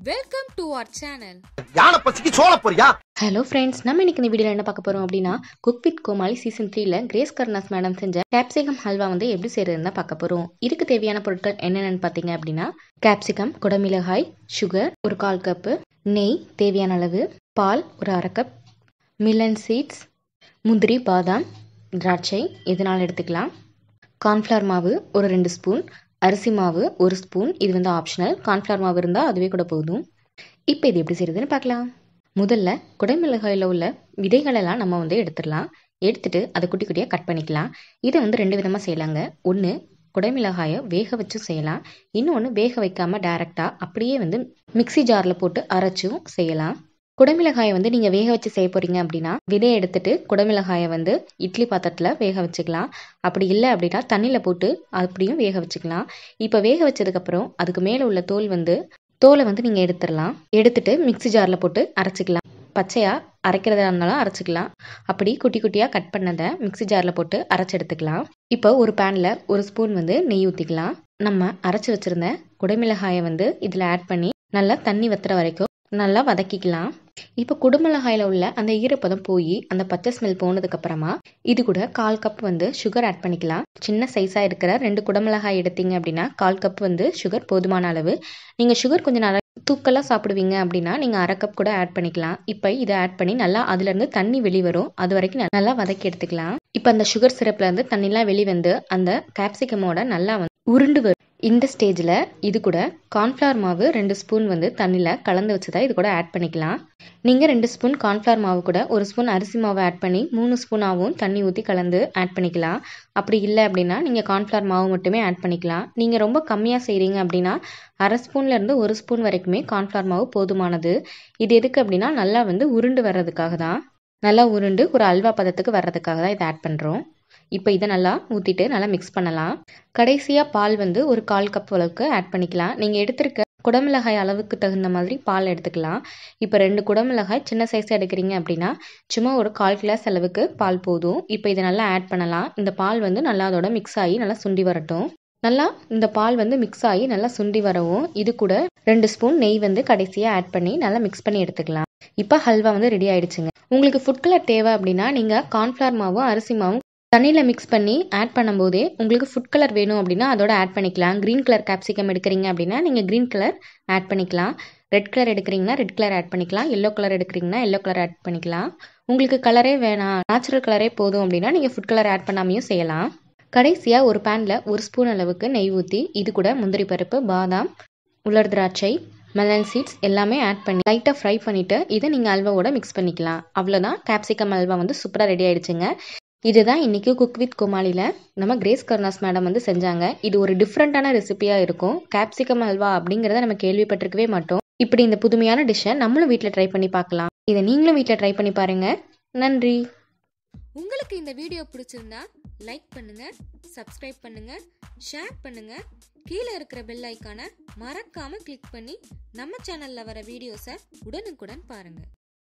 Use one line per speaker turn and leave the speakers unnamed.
welcome to our channel
யானை பசிக்கு சோழ போறியா
ஹலோ ஃப்ரெண்ட்ஸ் நம்ம இன்னைக்கு இந்த வீடியோவில் என்ன பார்க்க போகிறோம் அப்படின்னா குக் வித் கோமாளி சீசன் த்ரீல கிரேஸ் கர்னாஸ் மேடம் செஞ்ச கேப்சிகம் ஹல்வா வந்து எப்படி செய்யறதுன்னு தான் பார்க்க போகிறோம் இதுக்கு தேவையான பொருட்கள் என்னென்னு பார்த்தீங்க அப்படின்னா கேப்சிகம் குடமிளகாய் சுகர் ஒரு கால் கப்பு நெய் தேவையான அளவு பால் ஒரு அரை கப் மில்லன் சீட்ஸ் முந்திரி பாதாம் திராட்சை எதனால் எடுத்துக்கலாம் கார்ன்ஃப்ளவர் மாவு ஒரு ரெண்டு ஸ்பூன் அரிசி மாவு ஒரு ஸ்பூன் இது வந்து ஆப்ஷனல் கார்ன்ஃப்ளவர் மாவு இருந்தால் அதுவே கூட போதும் இப்போ இது எப்படி செய்யறதுன்னு பார்க்கலாம் முதல்ல குடைமிளகாயில் உள்ள விதைகளெல்லாம் நம்ம வந்து எடுத்துடலாம் எடுத்துட்டு அதை குட்டி குட்டியாக கட் பண்ணிக்கலாம் இதை வந்து ரெண்டு விதமாக செய்யலாங்க ஒன்று குடைமிளகாயை வேக வச்சும் செய்யலாம் இன்னொன்று வேக வைக்காமல் டைரெக்டாக அப்படியே வந்து மிக்ஸி ஜாரில் போட்டு அரைச்சும் செய்யலாம் குடைமிளகாயை வந்து நீங்கள் வேக வச்சு செய்ய போகிறீங்க அப்படின்னா விதையை எடுத்துட்டு குடைமிளகாயை வந்து இட்லி பாத்திரத்தில் வேக வச்சுக்கலாம் அப்படி இல்லை அப்படின்னா தண்ணியில் போட்டு அப்படியும் வேக வச்சுக்கலாம் இப்போ வேக வச்சதுக்கப்புறம் அதுக்கு மேலே உள்ள தோல் வந்து தோலை வந்து நீங்கள் எடுத்துடலாம் எடுத்துட்டு மிக்ஸி ஜாரில் போட்டு அரைச்சிக்கலாம் பச்சையாக அரைக்கிறதா இருந்தாலும் அரைச்சிக்கலாம் அப்படி குட்டி குட்டியாக கட் பண்ணதை மிக்ஸி ஜாரில் போட்டு அரைச்சி எடுத்துக்கலாம் இப்போ ஒரு பேனில் ஒரு ஸ்பூன் வந்து நெய் ஊற்றிக்கலாம் நம்ம அரைச்சி வச்சுருந்த குடைமிளகாயை வந்து இதில் ஆட் பண்ணி நல்லா தண்ணி வத்துற வரைக்கும் நல்லா வதக்கிக்கலாம் இப்போ குடுமிளகாயில் உள்ள அந்த ஈரப்பதம் போய் அந்த பச்சை ஸ்மெல் போனதுக்கப்புறமா இது கூட கால் கப் வந்து சுகர் ஆட் பண்ணிக்கலாம் சின்ன சைஸாக இருக்கிற ரெண்டு குடமிளகாய் எடுத்தீங்க அப்படின்னா கால் கப் வந்து சுகர் போதுமான அளவு நீங்கள் சுகர் கொஞ்சம் நல்லா தூக்கலாக சாப்பிடுவீங்க அப்படின்னா நீங்கள் அரை கப் கூட ஆட் பண்ணிக்கலாம் இப்போ இதை ஆட் பண்ணி நல்லா அதுலேருந்து தண்ணி வெளிவரும் அது வரைக்கும் நல்லா வதக்கி எடுத்துக்கலாம் இப்போ அந்த சுகர் சிரப்லேருந்து தண்ணிலாம் வெளிவந்து அந்த கேப்சிகமோட நல்லா வந்து உருண்டு வரும் இந்த ஸ்டேஜில் இது கூட கார்ன்ஃப்ளவர் மாவு ரெண்டு ஸ்பூன் வந்து தண்ணியில் கலந்து வச்சதா இது கூட ஆட் பண்ணிக்கலாம் நீங்கள் ரெண்டு ஸ்பூன் கார்ன்ஃப்ளவர் மாவு கூட ஒரு ஸ்பூன் அரிசி மாவு ஆட் பண்ணி மூணு ஸ்பூனாகவும் தண்ணி ஊற்றி கலந்து ஆட் பண்ணிக்கலாம் அப்படி இல்லை அப்படின்னா நீங்கள் கார்ன்ஃப்ளவர் மாவு மட்டுமே ஆட் பண்ணிக்கலாம் நீங்கள் ரொம்ப கம்மியாக செய்கிறீங்க அப்படின்னா அரை ஸ்பூன்லேருந்து ஒரு ஸ்பூன் வரைக்குமே கார்ன்ஃப்ளவர் மாவு போதுமானது இது எதுக்கு அப்படின்னா நல்லா வந்து உருண்டு வர்றதுக்காக தான் நல்லா உருண்டு ஒரு அல்வா பதத்துக்கு வர்றதுக்காக தான் இதை ஆட் பண்ணுறோம் இப்போ இதை நல்லா ஊற்றிட்டு நல்லா மிக்ஸ் பண்ணலாம் கடைசியாக பால் வந்து ஒரு கால் கப் அளவுக்கு ஆட் பண்ணிக்கலாம் நீங்கள் எடுத்திருக்க குடமிளகாய் அளவுக்கு தகுந்த மாதிரி பால் எடுத்துக்கலாம் இப்போ ரெண்டு குடமிளகாய் சின்ன சைஸ் எடுக்கிறீங்க அப்படின்னா சும்மா ஒரு கால் கிளாஸ் அளவுக்கு பால் போதும் இப்போ இதை நல்லா ஆட் பண்ணலாம் இந்த பால் வந்து நல்லா அதோட மிக்ஸ் ஆகி நல்லா சுண்டி வரட்டும் நல்லா இந்த பால் வந்து மிக்ஸ் ஆகி நல்லா சுண்டி வரவும் இது கூட ரெண்டு ஸ்பூன் நெய் வந்து கடைசியாக ஆட் பண்ணி நல்லா மிக்ஸ் பண்ணி எடுத்துக்கலாம் இப்போ ஹல்வா வந்து ரெடி ஆயிடுச்சுங்க உங்களுக்கு ஃபுட் கலர் தேவை அப்படின்னா நீங்கள் கார்ன்ஃப்ளவர் மாவும் அரிசி மாவும் தண்ணியில் மிக்ஸ் பண்ணி ஆட் பண்ணும்போதே உங்களுக்கு ஃபுட் கலர் வேணும் அப்படின்னா அதோட ஆட் பண்ணிக்கலாம் க்ரீன் கலர் கேப்சிகம் எடுக்கிறீங்க அப்படின்னா நீங்கள் க்ரீன் கலர் ஆட் பண்ணிக்கலாம் ரெட் கலர் எடுக்கிறீங்கன்னா ரெட் கலர் ஆட் பண்ணிக்கலாம் எல்லோ கலர் எடுக்கிறீங்கன்னா எல்லோ கலர் ஆட் பண்ணிக்கலாம் உங்களுக்கு கலரே வேணாம் நேச்சுரல் கலரே போதும் அப்படின்னா நீங்கள் ஃபுட் கலர் ஆட் பண்ணாமையும் செய்யலாம் கடைசியாக ஒரு பேனில் ஒரு ஸ்பூன் அளவுக்கு நெய் ஊற்றி இது கூட முந்திரி பருப்பு பாதாம் உலர் திராட்சை மெலன் சீட்ஸ் எல்லாமே ஆட் பண்ணி லைட்டாக ஃப்ரை பண்ணிவிட்டு இதை நீங்கள் அல்வாவோட மிக்ஸ் பண்ணிக்கலாம் அவ்வளோதான் கேப்சிகம் அல்வா வந்து சூப்பராக ரெடி ஆயிடுச்சுங்க இதுதான் இன்னைக்கு குக் வித் குமாலியில் நம்ம கிரேஸ் கருணாஸ் மேடம் வந்து செஞ்சாங்க இது ஒரு டிஃப்ரெண்ட்டான ரெசிபியாக இருக்கும் கேப்சிகம் அல்வா அப்படிங்கிறத நம்ம கேள்விப்பட்டிருக்கவே மாட்டோம் இப்படி இந்த புதுமையான டிஷ்ஷை நம்மளும் வீட்டில் ட்ரை பண்ணி பார்க்கலாம் இதை நீங்களும் வீட்டில் ட்ரை பண்ணி பாருங்க நன்றி
உங்களுக்கு இந்த வீடியோ பிடிச்சிருந்தா லைக் பண்ணுங்க சப்ஸ்கிரைப் பண்ணுங்க ஷேர் பண்ணுங்க கீழே இருக்கிற பெல் ஐக்கானை மறக்காம கிளிக் பண்ணி நம்ம சேனல்ல வர வீடியோஸை உடனுக்குடன் பாருங்க